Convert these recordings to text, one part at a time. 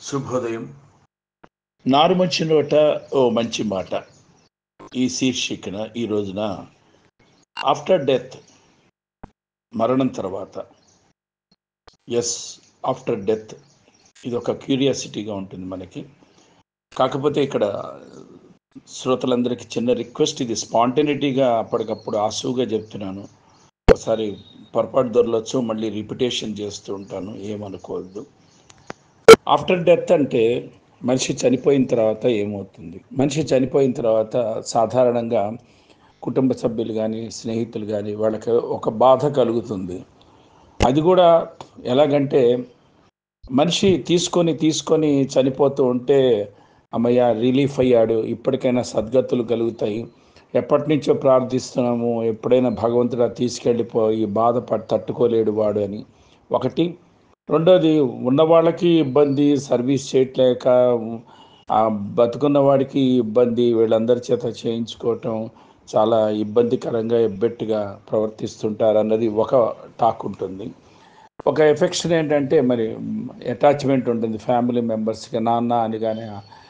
శుభోదయం నారు మంచి నోట ఓ మంచి మాట ఈ శీర్షికన ఈ రోజున ఆఫ్టర్ డెత్ మరణం తర్వాత ఎస్ ఆఫ్టర్ డెత్ ఇది ఒక క్యూరియాసిటీగా ఉంటుంది మనకి కాకపోతే ఇక్కడ శ్రోతలందరికీ చిన్న రిక్వెస్ట్ ఇది స్పాంటనిటీగా అప్పటికప్పుడు ఆసువుగా చెప్తున్నాను ఒకసారి పొరపాటు దొరలొచ్చు మళ్ళీ రిపిటేషన్ చేస్తూ ఉంటాను ఏమనుకోవద్దు ఆఫ్టర్ డెత్ అంటే మనిషి చనిపోయిన తర్వాత ఏమవుతుంది మనిషి చనిపోయిన తర్వాత సాధారణంగా కుటుంబ సభ్యులు కానీ స్నేహితులు కానీ వాళ్ళకి ఒక బాధ కలుగుతుంది అది కూడా ఎలాగంటే మనిషి తీసుకొని తీసుకొని చనిపోతూ ఉంటే అమ్మయ్య రిలీఫ్ అయ్యాడు ఇప్పటికైనా సద్గతులు కలుగుతాయి ఎప్పటి నుంచో ప్రార్థిస్తున్నాము ఎప్పుడైనా భగవంతుడా తీసుకెళ్ళిపో ఈ బాధ పడి తట్టుకోలేడు వాడు అని ఒకటి రెండోది ఉన్న వాళ్ళకి ఇబ్బంది సర్వీస్ చేయట్లేక ఆ బతుకున్న వాడికి ఇబ్బంది వీళ్ళందరి చేత చేయించుకోవటం చాలా ఇబ్బందికరంగా ఎబ్బెట్టుగా ప్రవర్తిస్తుంటారు అన్నది ఒక టాక్ ఉంటుంది ఒక ఎఫెక్షన్ ఏంటంటే మరి అటాచ్మెంట్ ఉంటుంది ఫ్యామిలీ మెంబర్స్కి నాన్న అని కానీ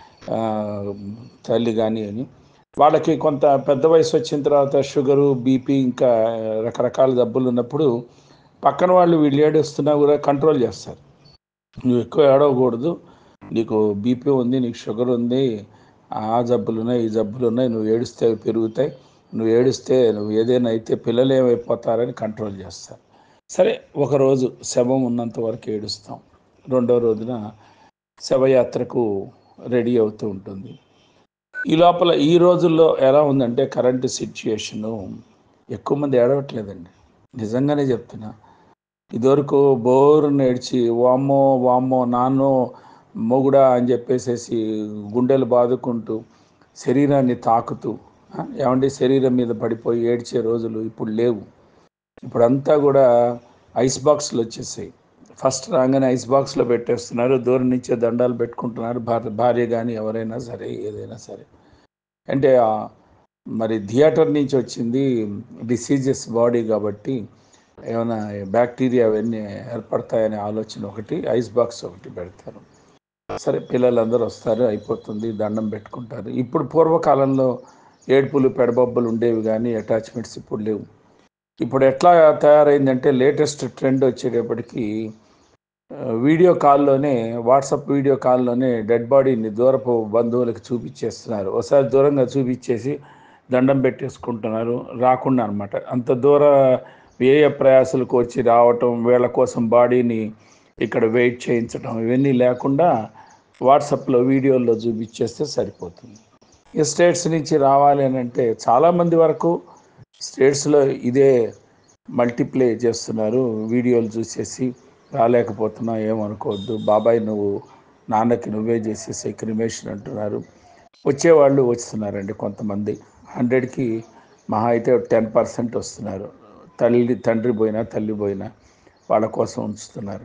తల్లి కానీ అని వాళ్ళకి కొంత పెద్ద వయసు వచ్చిన తర్వాత షుగరు బీపీ ఇంకా రకరకాల జబ్బులు ఉన్నప్పుడు పక్కన వాళ్ళు వీళ్ళు ఏడుస్తున్నా కూడా కంట్రోల్ చేస్తారు నువ్వు ఎక్కువ ఏడవకూడదు నీకు బీపీ ఉంది నీకు షుగర్ ఉంది ఆ జబ్బులు ఉన్నాయి ఈ జబ్బులు ఉన్నాయి నువ్వు ఏడిస్తే అవి పెరుగుతాయి నువ్వు ఏడిస్తే నువ్వు ఏదైనా అయితే పిల్లలు ఏమైపోతారని కంట్రోల్ చేస్తారు సరే ఒకరోజు శవం ఉన్నంత వరకు ఏడుస్తాం రెండో రోజున శవయాత్రకు రెడీ అవుతూ ఉంటుంది ఈ లోపల ఈ రోజుల్లో ఎలా ఉందంటే కరెంటు సిచ్యుయేషను ఎక్కువ మంది ఏడవట్లేదండి నిజంగానే చెప్తున్నా ఇదివరకు బోరు నేడ్చి వామ్మో వామ్మో నాన్నో మొగుడా అని చెప్పేసేసి గుండెలు బాదుకుంటూ శరీరాన్ని తాకుతూ ఏమంటే శరీరం మీద పడిపోయి ఏడ్చే రోజులు ఇప్పుడు లేవు ఇప్పుడంతా కూడా ఐస్ బాక్స్లు వచ్చేసాయి ఫస్ట్ రాగానే ఐస్ బాక్స్లో పెట్టేస్తున్నారు దూరం నుంచే దండాలు పెట్టుకుంటున్నారు భార్య భార్య కానీ ఎవరైనా సరే ఏదైనా సరే అంటే మరి థియేటర్ నుంచి వచ్చింది డిసీజెస్ బాడీ కాబట్టి ఏమైనా బ్యాక్టీరియా అవన్నీ ఏర్పడతాయనే ఆలోచన ఒకటి ఐస్ బాక్స్ ఒకటి పెడతారు సరే పిల్లలందరూ వస్తారు అయిపోతుంది దండం పెట్టుకుంటారు ఇప్పుడు పూర్వకాలంలో ఏడుపులు పెడబొబ్బలు ఉండేవి కానీ అటాచ్మెంట్స్ ఇప్పుడు లేవు ఇప్పుడు ఎట్లా తయారైందంటే లేటెస్ట్ ట్రెండ్ వచ్చేటప్పటికి వీడియో కాల్లోనే వాట్సాప్ వీడియో కాల్లోనే డెడ్ బాడీని దూరపు బంధువులకు చూపించేస్తున్నారు ఒకసారి దూరంగా చూపించేసి దండం పెట్టేసుకుంటున్నారు రాకుండా అనమాట అంత దూర వ్యయ ప్రయాసాలకు వచ్చి రావటం వీళ్ళ కోసం బాడీని ఇక్కడ వెయిట్ చేయించడం ఇవన్నీ లేకుండా వాట్సాప్లో వీడియోల్లో చూపించేస్తే సరిపోతుంది ఈ స్టేట్స్ నుంచి రావాలి అని అంటే చాలామంది వరకు స్టేట్స్లో ఇదే మల్టిప్లే చేస్తున్నారు వీడియోలు చూసేసి రాలేకపోతున్నా ఏమనుకోవద్దు బాబాయ్ నువ్వు నాన్నకి నువ్వే చేసేసి క్రిమేషన్ అంటున్నారు వచ్చేవాళ్ళు వస్తున్నారండి కొంతమంది హండ్రెడ్కి మహా అయితే టెన్ పర్సెంట్ వస్తున్నారు తల్లి తండ్రి పోయినా తల్లి పోయినా వాళ్ళ కోసం ఉంచుతున్నారు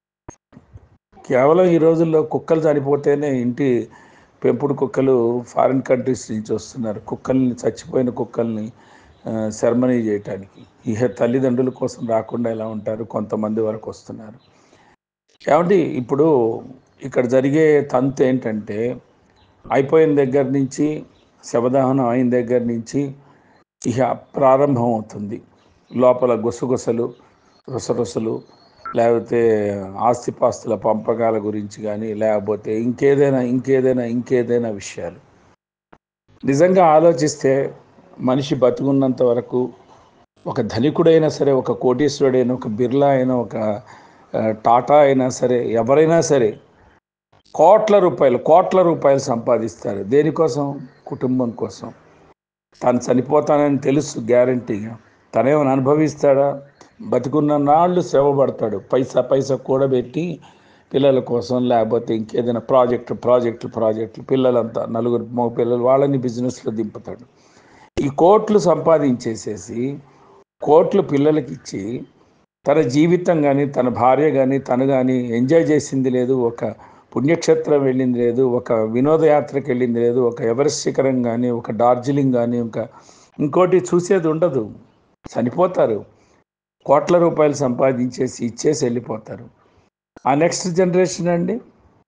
కేవలం ఈ రోజుల్లో కుక్కలు చనిపోతేనే ఇంటి పెంపుడు కుక్కలు ఫారిన్ కంట్రీస్ నుంచి వస్తున్నారు కుక్కల్ని చచ్చిపోయిన కుక్కల్ని సెరమనీ చేయటానికి ఇక తల్లిదండ్రుల కోసం రాకుండా ఎలా ఉంటారు కొంతమంది వరకు వస్తున్నారు కాబట్టి ఇప్పుడు ఇక్కడ జరిగే తంతు ఏంటంటే అయిపోయిన దగ్గర నుంచి శవదహనం అయిన దగ్గర నుంచి ఇక ప్రారంభం అవుతుంది లోపల గుసగుసలు రుసరుసలు లేకపోతే ఆస్తిపాస్తుల పంపకాల గురించి కానీ లేకపోతే ఇంకేదైనా ఇంకేదైనా ఇంకేదైనా విషయాలు నిజంగా ఆలోచిస్తే మనిషి బతుకున్నంత వరకు ఒక ధనికుడైనా సరే ఒక కోటీశ్వరుడైనా ఒక బిర్లా అయినా ఒక టాటా అయినా సరే ఎవరైనా సరే కోట్ల రూపాయలు కోట్ల రూపాయలు సంపాదిస్తారు దేనికోసం కుటుంబం కోసం తను చనిపోతానని తెలుసు గ్యారంటీగా తనేమైనా అనుభవిస్తాడా బతుకున్న నాళ్ళు శ్రమపడతాడు పైసా పైసా కూడబెట్టి పిల్లల కోసం లేకపోతే ఇంకేదైనా ప్రాజెక్టు ప్రాజెక్టులు ప్రాజెక్టులు పిల్లలంతా నలుగురు మగ పిల్లలు వాళ్ళని బిజినెస్లో దింపుతాడు ఈ కోట్లు సంపాదించేసేసి కోట్లు పిల్లలకి ఇచ్చి తన జీవితం కానీ తన భార్య కానీ తను కానీ ఎంజాయ్ చేసింది లేదు ఒక పుణ్యక్షేత్రం వెళ్ళింది లేదు ఒక వినోదయాత్రకు వెళ్ళింది లేదు ఒక ఎవరెస్ట్ శిఖరం కానీ ఒక డార్జిలింగ్ కానీ ఒక ఇంకోటి చూసేది ఉండదు చనిపోతారు కోట్ల రూపాయలు సంపాదించేసి ఇచ్చేసి వెళ్ళిపోతారు ఆ నెక్స్ట్ జనరేషన్ అండి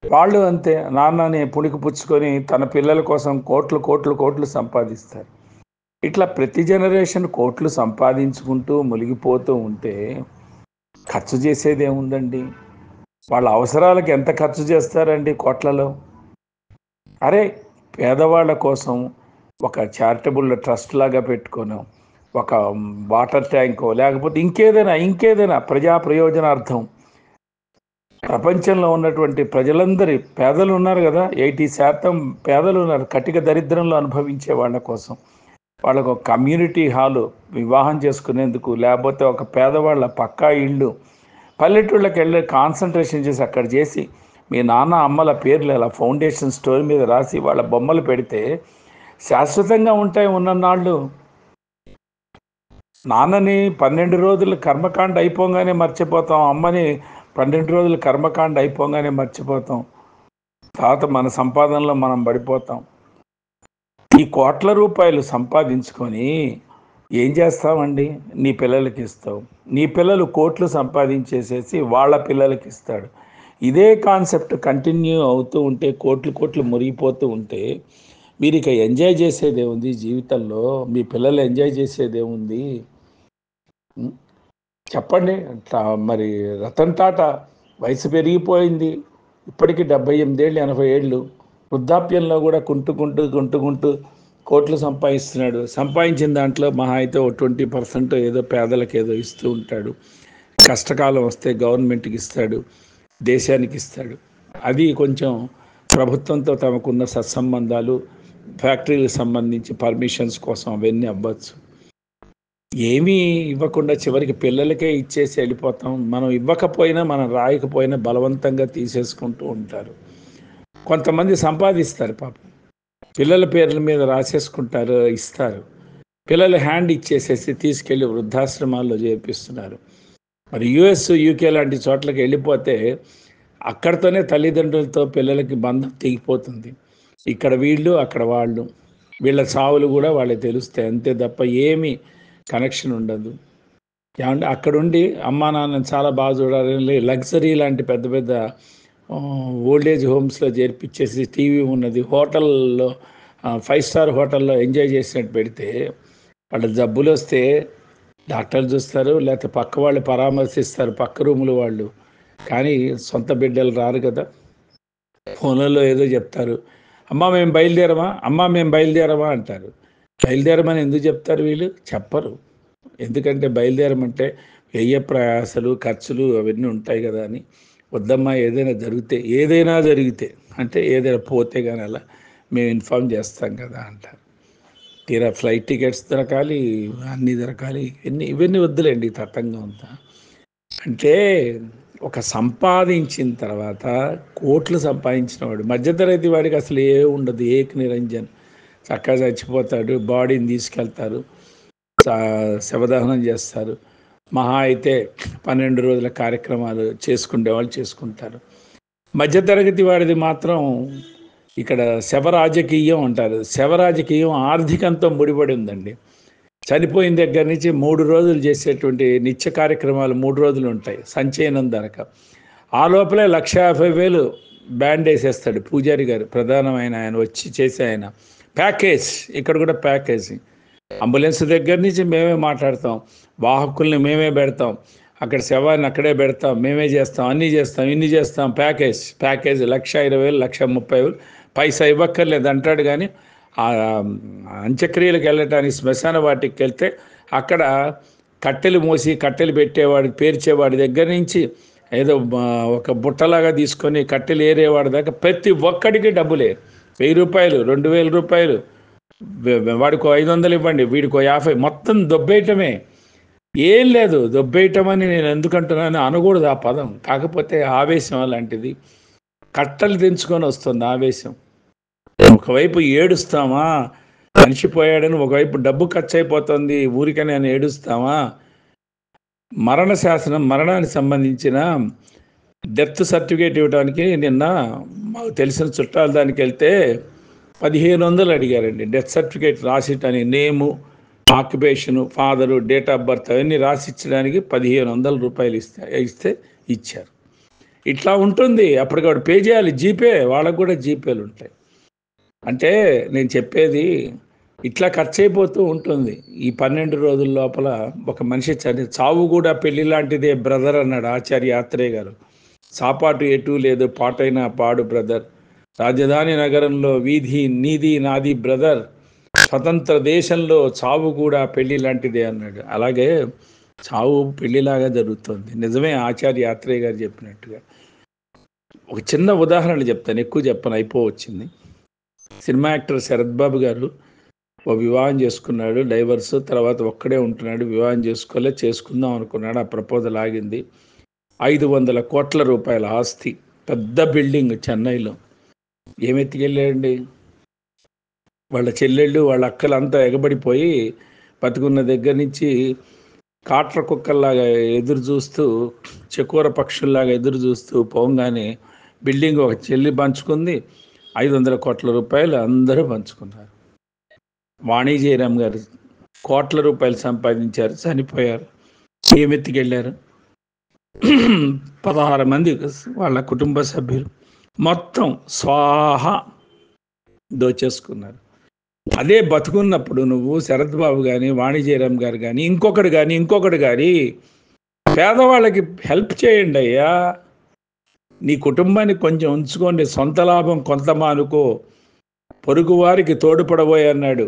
వాళ్ళు అంతే నాన్నని పుణికి పుచ్చుకొని తన పిల్లల కోసం కోట్లు కోట్లు కోట్లు సంపాదిస్తారు ఇట్లా ప్రతి జనరేషన్ కోట్లు సంపాదించుకుంటూ మునిగిపోతూ ఉంటే ఖర్చు చేసేది ఏముందండి వాళ్ళ అవసరాలకు ఎంత ఖర్చు చేస్తారండి కోట్లలో అరే పేదవాళ్ళ కోసం ఒక చారిటబుల్ ట్రస్ట్ లాగా పెట్టుకోను ఒక వాటర్ ట్యాంకో లేకపోతే ఇంకేదైనా ఇంకేదైనా ప్రజా ప్రయోజనార్థం ప్రపంచంలో ఉన్నటువంటి ప్రజలందరి పేదలు ఉన్నారు కదా ఎయిటీ శాతం పేదలు ఉన్నారు కటిక దరిద్రంలో అనుభవించే వాళ్ళ కోసం వాళ్ళకు ఒక కమ్యూనిటీ హాలు వివాహం చేసుకునేందుకు లేకపోతే ఒక పేదవాళ్ళ పక్కా ఇళ్ళు పల్లెటూళ్ళకి వెళ్ళి కాన్సన్ట్రేషన్ చేసి అక్కడ చేసి మీ నాన్న అమ్మల పేర్లు అలా ఫౌండేషన్ స్టోర్ మీద రాసి వాళ్ళ బొమ్మలు పెడితే శాశ్వతంగా ఉంటాయి ఉన్ననాళ్ళు నాన్నని పన్నెండు రోజులు కర్మకాండ అయిపోగానే మర్చిపోతాం అమ్మని పన్నెండు రోజులు కర్మకాండ అయిపోగానే మర్చిపోతాం తర్వాత మన సంపాదనలో మనం పడిపోతాం ఈ కోట్ల రూపాయలు సంపాదించుకొని ఏం చేస్తామండి నీ పిల్లలకి ఇస్తావు నీ పిల్లలు కోట్లు సంపాదించేసేసి వాళ్ళ పిల్లలకి ఇస్తాడు ఇదే కాన్సెప్ట్ కంటిన్యూ అవుతూ ఉంటే కోట్లు కోట్లు మురిగిపోతూ ఉంటే మీరు ఇక ఎంజాయ్ చేసేది ఏముంది జీవితంలో మీ పిల్లలు ఎంజాయ్ చేసేది ఏముంది ఉం? చెప్పండి అట్లా మరి రతన్ టాటా వయసు పెరిగిపోయింది ఇప్పటికీ డెబ్బై ఎనిమిదేళ్ళు ఎనభై ఏళ్ళు వృద్ధాప్యంలో కూడా కుంటుకుంటూ కుంటుకుంటూ కోట్లు సంపాదిస్తున్నాడు సంపాదించిన దాంట్లో మహా అయితే ఓ ట్వంటీ పర్సెంట్ ఏదో పేదలకు ఏదో ఇస్తూ ఉంటాడు కష్టకాలం వస్తే గవర్నమెంట్కి ఇస్తాడు దేశానికి ఇస్తాడు అది కొంచెం ప్రభుత్వంతో తమకున్న సత్సంబంధాలు ఫ్యాక్టరీలకు సంబంధించి పర్మిషన్స్ కోసం అవన్నీ అవ్వచ్చు ఏమీ ఇవ్వకుండా చివరికి పిల్లలకే ఇచ్చేసి వెళ్ళిపోతాం మనం ఇవ్వకపోయినా మనం రాయకపోయినా బలవంతంగా తీసేసుకుంటూ ఉంటారు కొంతమంది సంపాదిస్తారు పాపం పిల్లల పేర్ల మీద రాసేసుకుంటారు ఇస్తారు పిల్లల హ్యాండ్ ఇచ్చేసేసి తీసుకెళ్ళి వృద్ధాశ్రమాల్లో చేర్పిస్తున్నారు మరి యుఎస్ యూకే లాంటి చోట్లకి వెళ్ళిపోతే అక్కడితోనే తల్లిదండ్రులతో పిల్లలకి బంధం తెగిపోతుంది ఇక్కడ వీళ్ళు అక్కడ వాళ్ళు వీళ్ళ చావులు కూడా వాళ్ళకి తెలుస్తాయి అంతే తప్ప ఏమీ కనెక్షన్ ఉండదు ఏమంటే అక్కడుండి అమ్మా నాన్న చాలా బాగా చూడాలని లగ్జరీ లాంటి పెద్ద పెద్ద ఓల్డేజ్ హోమ్స్లో చేర్పించేసి టీవీ ఉన్నది హోటల్లో ఫైవ్ స్టార్ హోటల్లో ఎంజాయ్ చేసినట్టు పెడితే వాళ్ళ జబ్బులు వస్తే డాక్టర్లు చూస్తారు లేకపోతే పక్క వాళ్ళు పరామర్శిస్తారు పక్క రూములు వాళ్ళు కానీ సొంత బిడ్డలు రారు కదా ఫోన్లలో ఏదో చెప్తారు అమ్మ మేము బయలుదేరమా అమ్మ మేము బయలుదేరమా అంటారు బయలుదేరమని ఎందుకు చెప్తారు వీళ్ళు చెప్పరు ఎందుకంటే బయలుదేరమంటే వ్యయ ప్రయాసలు ఖర్చులు అవన్నీ ఉంటాయి కదా అని వద్దమ్మా ఏదైనా జరిగితే ఏదైనా జరిగితే అంటే ఏదైనా పోతే కానీ అలా మేము ఇన్ఫామ్ చేస్తాం కదా అంటారు తీరా ఫ్లైట్ టికెట్స్ దొరకాలి అన్నీ దొరకాలి ఇవన్నీ ఇవన్నీ వద్దులేండి ఈ తతంగం అంతా అంటే ఒక సంపాదించిన తర్వాత కోట్లు సంపాదించిన వాడు మధ్యతరగతి వాడికి అసలు ఏ ఉండదు ఏక నిరంజన్ చక్కగా చచ్చిపోతాడు బాడీని తీసుకెళ్తారు స- శవదహనం చేస్తారు మహా అయితే పన్నెండు రోజుల కార్యక్రమాలు చేసుకునే వాళ్ళు చేసుకుంటారు మధ్యతరగతి వాడిది మాత్రం ఇక్కడ శవ రాజకీయం అంటారు శవ రాజకీయం ఆర్థికంతో ముడిపడి ఉందండి చనిపోయిన దగ్గర నుంచి మూడు రోజులు చేసేటువంటి నిత్య కార్యక్రమాలు మూడు రోజులు ఉంటాయి సంచయనం దనక ఆ లోపలే లక్ష యాభై వేలు బ్యాండ్ వేసేస్తాడు పూజారి గారు ప్రధానమైన ఆయన వచ్చి చేసే ఆయన ప్యాకేజ్ ఇక్కడ కూడా ప్యాకేజ్ అంబులెన్స్ దగ్గర నుంచి మేమే మాట్లాడతాం వాహకుల్ని మేమే పెడతాం అక్కడ శవాన్ని అక్కడే పెడతాం మేమే చేస్తాం అన్నీ చేస్తాం ఇన్ని చేస్తాం ప్యాకేజ్ ప్యాకేజ్ లక్ష ఇరవై వేలు లక్ష ముప్పై వేలు పైసా ఇవ్వక్కర్లేదు అంటాడు కానీ ఆ అంత్యక్రియలకు వెళ్ళటానికి శ్మశాన వాటికి వెళ్తే అక్కడ కట్టెలు మోసి కట్టెలు పెట్టేవాడి పేర్చేవాడి దగ్గర నుంచి ఏదో ఆ, ఒక బుట్టలాగా తీసుకొని కట్టెలు ఏరేవాడి దాకా ప్రతి ఒక్కడికి డబ్బులే వెయ్యి రూపాయలు రెండు వేల రూపాయలు వే- వే- వాడికో ఐదు వందలు ఇవ్వండి వీడికో యాభై మొత్తం దొబ్బేయటమే ఏం లేదు దొబ్బేయటం అని నేను ఎందుకంటున్నాను అనకూడదు ఆ పదం కాకపోతే ఆవేశం అలాంటిది కట్టలు తెంచుకొని వస్తుంది ఆవేశం ఒకవైపు ఏడుస్తామా మనిషి పోయాడని ఒకవైపు డబ్బు ఖర్చు అయిపోతుంది ఊరికని అని ఏడుస్తామా మరణ శాసనం మరణానికి సంబంధించిన డెత్ సర్టిఫికేట్ ఇవ్వడానికి నిన్న మాకు తెలిసిన చుట్టాల దానికి వెళ్తే పదిహేను వందలు అడిగారండి డెత్ సర్టిఫికేట్ రాసిటని name occupation father date of birth అవన్నీ రాసి ఇచ్చడానికి పదిహేను వందల రూపాయలు ఇస్తే ఇస్తే ఇచ్చారు ఇట్లా ఉంటుంది అప్పటికప్పుడు పే చేయాలి జీపే వాళ్ళకు కూడా జీపేలు ఉంటాయి అంటే నేను చెప్పేది ఇట్లా ఖర్చు అయిపోతూ ఉంటుంది ఈ పన్నెండు రోజుల లోపల ఒక మనిషి చని చావు కూడా పెళ్లి లాంటిదే బ్రదర్ అన్నాడు ఆచార్య ఆత్రేయ గారు సాపాటు ఎటు లేదు పాటైనా పాడు బ్రదర్ రాజధాని నగరంలో వీధి నీది నాది బ్రదర్ స్వతంత్ర దేశంలో చావు కూడా పెళ్లి లాంటిదే అన్నాడు అలాగే చావు పెళ్లిలాగా జరుగుతుంది నిజమే ఆచార్య ఆత్రేయ గారు చెప్పినట్టుగా ఒక చిన్న ఉదాహరణ చెప్తాను ఎక్కువ చెప్పను అయిపోవచ్చింది సినిమా యాక్టర్ శరత్ బాబు గారు ఓ వివాహం చేసుకున్నాడు డైవర్స్ తర్వాత ఒక్కడే ఉంటున్నాడు వివాహం చేసుకోలే చేసుకుందాం అనుకున్నాడు ఆ ప్రపోజల్ ఆగింది ఐదు వందల కోట్ల రూపాయల ఆస్తి పెద్ద బిల్డింగ్ చెన్నైలో ఏమెత్తికెళ్ళాడండి వాళ్ళ చెల్లెళ్ళు వాళ్ళ అక్కలు అంతా ఎగబడిపోయి బతుకున్న దగ్గర నుంచి కాట్ర కుక్కల్లాగా ఎదురు చూస్తూ చకోర పక్షుల్లాగా ఎదురు చూస్తూ పోగానే బిల్డింగ్ ఒక చెల్లి పంచుకుంది ఐదు వందల కోట్ల రూపాయలు అందరూ పంచుకున్నారు వాణి జయరామ్ గారు కోట్ల రూపాయలు సంపాదించారు చనిపోయారు ఏమెత్తికెళ్ళారు పదహారు మంది వాళ్ళ కుటుంబ సభ్యులు మొత్తం స్వాహ దోచేసుకున్నారు అదే బతుకున్నప్పుడు నువ్వు శరత్ బాబు కానీ వాణిజ్యరామ్ గారు కానీ ఇంకొకడు కానీ ఇంకొకడు కానీ పేదవాళ్ళకి హెల్ప్ చేయండి అయ్యా నీ కుటుంబాన్ని కొంచెం ఉంచుకోండి సొంత లాభం కొంత మానుకో పొరుగు వారికి తోడుపడబోయే అన్నాడు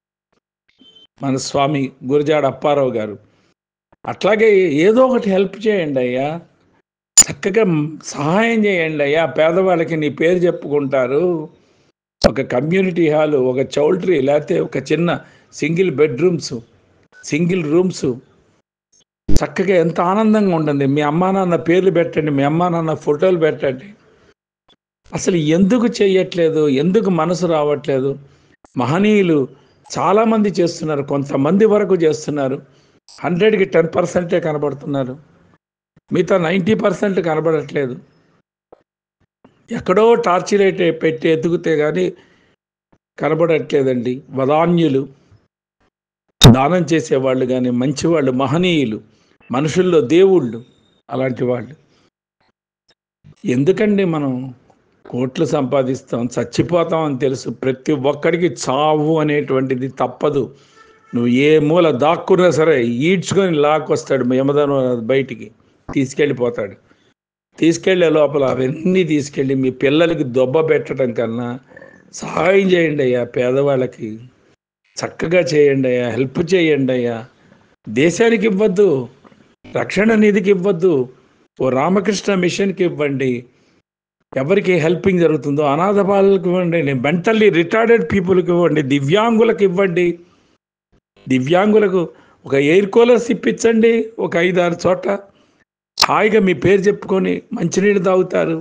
మన స్వామి గురజాడ అప్పారావు గారు అట్లాగే ఏదో ఒకటి హెల్ప్ చేయండి అయ్యా చక్కగా సహాయం చేయండి అయ్యా పేదవాళ్ళకి నీ పేరు చెప్పుకుంటారు ఒక కమ్యూనిటీ హాలు ఒక చౌల్ట్రీ లేకపోతే ఒక చిన్న సింగిల్ బెడ్రూమ్స్ సింగిల్ రూమ్స్ చక్కగా ఎంత ఆనందంగా ఉంటుంది మీ అమ్మా నాన్న పేర్లు పెట్టండి మీ అమ్మా నాన్న ఫోటోలు పెట్టండి అసలు ఎందుకు చెయ్యట్లేదు ఎందుకు మనసు రావట్లేదు మహనీయులు చాలామంది చేస్తున్నారు కొంతమంది వరకు చేస్తున్నారు హండ్రెడ్కి టెన్ పర్సెంటే కనబడుతున్నారు మిగతా నైంటీ పర్సెంట్ కనబడట్లేదు ఎక్కడో టార్చ్ లైట్ పెట్టి ఎతుకుతే కానీ కనబడట్లేదండి వదాన్యులు దానం చేసేవాళ్ళు కానీ మంచివాళ్ళు మహనీయులు మనుషుల్లో దేవుళ్ళు అలాంటి వాళ్ళు ఎందుకండి మనం కోట్లు సంపాదిస్తాం చచ్చిపోతాం అని తెలుసు ప్రతి ఒక్కడికి చావు అనేటువంటిది తప్పదు నువ్వు ఏ మూల దాక్కున్నా సరే ఈడ్చుకొని లాక్కొస్తాడు యమధను బయటికి తీసుకెళ్ళిపోతాడు తీసుకెళ్లే లోపల అవన్నీ తీసుకెళ్ళి మీ పిల్లలకి దొబ్బ పెట్టడం కన్నా సహాయం చేయండి అయ్యా పేదవాళ్ళకి చక్కగా చేయండి అయ్యా హెల్ప్ చేయండి అయ్యా దేశానికి ఇవ్వద్దు రక్షణ నిధికి ఇవ్వద్దు ఓ రామకృష్ణ మిషన్కి ఇవ్వండి ఎవరికి హెల్పింగ్ జరుగుతుందో అనాథ బాలలకు ఇవ్వండి మెంటల్లీ రిటార్డెడ్ పీపుల్కి ఇవ్వండి దివ్యాంగులకు ఇవ్వండి దివ్యాంగులకు ఒక ఎయిర్ కూలర్స్ ఇప్పించండి ఒక ఐదు ఆరు చోట హాయిగా మీ పేరు చెప్పుకొని మంచినీళ్ళు తాగుతారు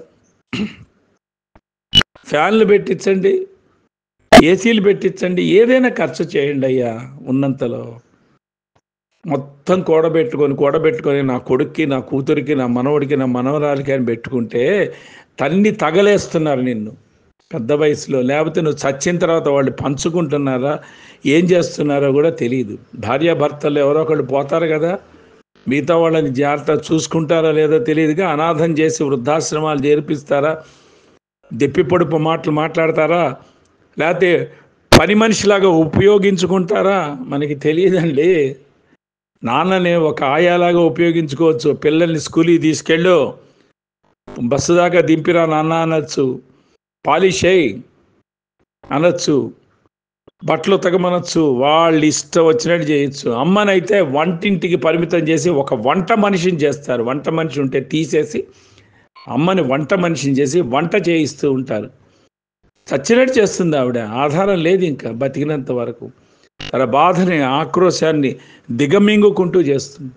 ఫ్యాన్లు పెట్టించండి ఏసీలు పెట్టించండి ఏదైనా ఖర్చు చేయండి అయ్యా ఉన్నంతలో మొత్తం కూడబెట్టుకొని కూడబెట్టుకొని నా కొడుక్కి నా కూతురికి నా మనవడికి నా మనవరాలికి అని పెట్టుకుంటే తన్ని తగలేస్తున్నారు నిన్ను పెద్ద వయసులో లేకపోతే నువ్వు చచ్చిన తర్వాత వాళ్ళు పంచుకుంటున్నారా ఏం చేస్తున్నారో కూడా తెలియదు భార్యాభర్తలు ఎవరో ఒకళ్ళు పోతారు కదా మిగతా వాళ్ళని జాగ్రత్త చూసుకుంటారా లేదో తెలియదుగా అనాథం చేసి వృద్ధాశ్రమాలు చేర్పిస్తారా దెప్పి పొడుపు మాటలు మాట్లాడతారా లేకపోతే పని మనిషిలాగా ఉపయోగించుకుంటారా మనకి తెలియదండి నాన్నని ఒక ఆయాలాగా ఉపయోగించుకోవచ్చు పిల్లల్ని స్కూల్కి తీసుకెళ్ళు బస్సు దాకా దింపిరా నాన్న అనొచ్చు పాలిష్ అయ్యి అనొచ్చు బట్టలు తగమనొచ్చు వాళ్ళు ఇష్టం వచ్చినట్టు చేయొచ్చు అమ్మనైతే వంటింటికి పరిమితం చేసి ఒక వంట మనిషిని చేస్తారు వంట మనిషి ఉంటే తీసేసి అమ్మని వంట మనిషిని చేసి వంట చేయిస్తూ ఉంటారు చచ్చినట్టు చేస్తుంది ఆవిడ ఆధారం లేదు ఇంకా బతికినంత వరకు తన బాధని ఆక్రోశాన్ని దిగమింగుకుంటూ చేస్తుంది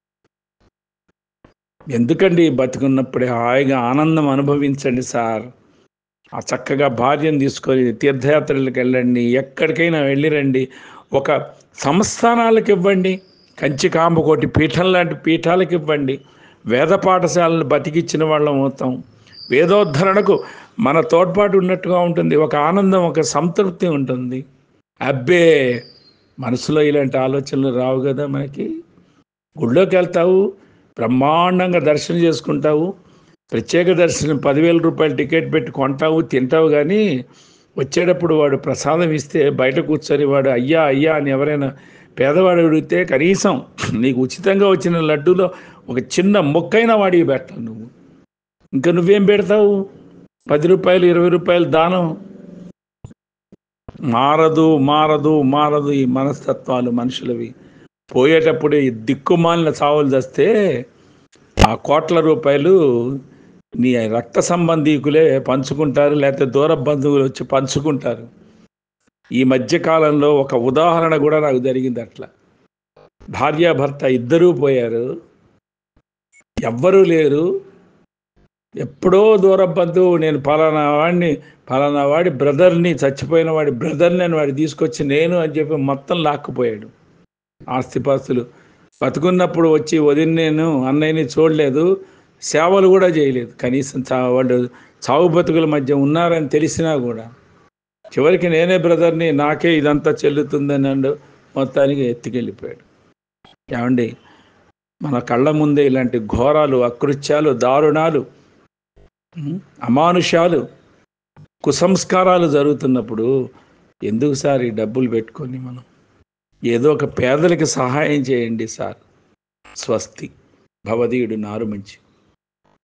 ఎందుకండి బతికున్నప్పుడే హాయిగా ఆనందం అనుభవించండి సార్ ఆ చక్కగా భార్యను తీసుకొని తీర్థయాత్రలకు వెళ్ళండి ఎక్కడికైనా వెళ్ళిరండి ఒక సంస్థానాలకు ఇవ్వండి కంచి కాంబకోటి పీఠం లాంటి పీఠాలకు ఇవ్వండి వేద పాఠశాలను బతికిచ్చిన వాళ్ళం అవుతాం వేదోద్ధరణకు మన తోడ్పాటు ఉన్నట్టుగా ఉంటుంది ఒక ఆనందం ఒక సంతృప్తి ఉంటుంది అబ్బే మనసులో ఇలాంటి ఆలోచనలు రావు కదా మనకి గుళ్ళోకి వెళ్తావు బ్రహ్మాండంగా దర్శనం చేసుకుంటావు ప్రత్యేక దర్శనం పదివేల రూపాయలు టికెట్ పెట్టి కొంటావు తింటావు కానీ వచ్చేటప్పుడు వాడు ప్రసాదం ఇస్తే బయట కూర్చొని వాడు అయ్యా అయ్యా అని ఎవరైనా పేదవాడు అడిగితే కనీసం నీకు ఉచితంగా వచ్చిన లడ్డూలో ఒక చిన్న మొక్కైనా వాడికి పెట్టావు నువ్వు ఇంకా నువ్వేం పెడతావు పది రూపాయలు ఇరవై రూపాయలు దానం మారదు మారదు మారదు ఈ మనస్తత్వాలు మనుషులవి పోయేటప్పుడు ఈ దిక్కుమాలిన చావులు తెస్తే ఆ కోట్ల రూపాయలు నీ రక్త సంబంధీకులే పంచుకుంటారు లేకపోతే దూర బంధువులు వచ్చి పంచుకుంటారు ఈ మధ్య కాలంలో ఒక ఉదాహరణ కూడా నాకు జరిగింది అట్లా భార్యాభర్త ఇద్దరూ పోయారు ఎవ్వరూ లేరు ఎప్పుడో దూర బంధువు నేను పలానా వాడిని పలానా వాడి బ్రదర్ని చచ్చిపోయిన వాడి బ్రదర్ని అని వాడి తీసుకొచ్చి నేను అని చెప్పి మొత్తం లాక్కుపోయాడు ఆస్తిపాస్తులు బతుకున్నప్పుడు వచ్చి వదిన నేను అన్నయ్యని చూడలేదు సేవలు కూడా చేయలేదు కనీసం చా వాళ్ళు చావు బతుకుల మధ్య ఉన్నారని తెలిసినా కూడా చివరికి నేనే బ్రదర్ని నాకే ఇదంతా చెల్లుతుందని అండు మొత్తానికి ఎత్తుకెళ్ళిపోయాడు ఏమండి మన కళ్ళ ముందే ఇలాంటి ఘోరాలు అకృత్యాలు దారుణాలు ఉం, అమానుషాలు కుసంస్కారాలు జరుగుతున్నప్పుడు ఎందుకు సార్ ఈ డబ్బులు పెట్టుకొని మనం ఏదో ఒక పేదలకి సహాయం చేయండి సార్ స్వస్తి భవదీయుడు నారు మంచి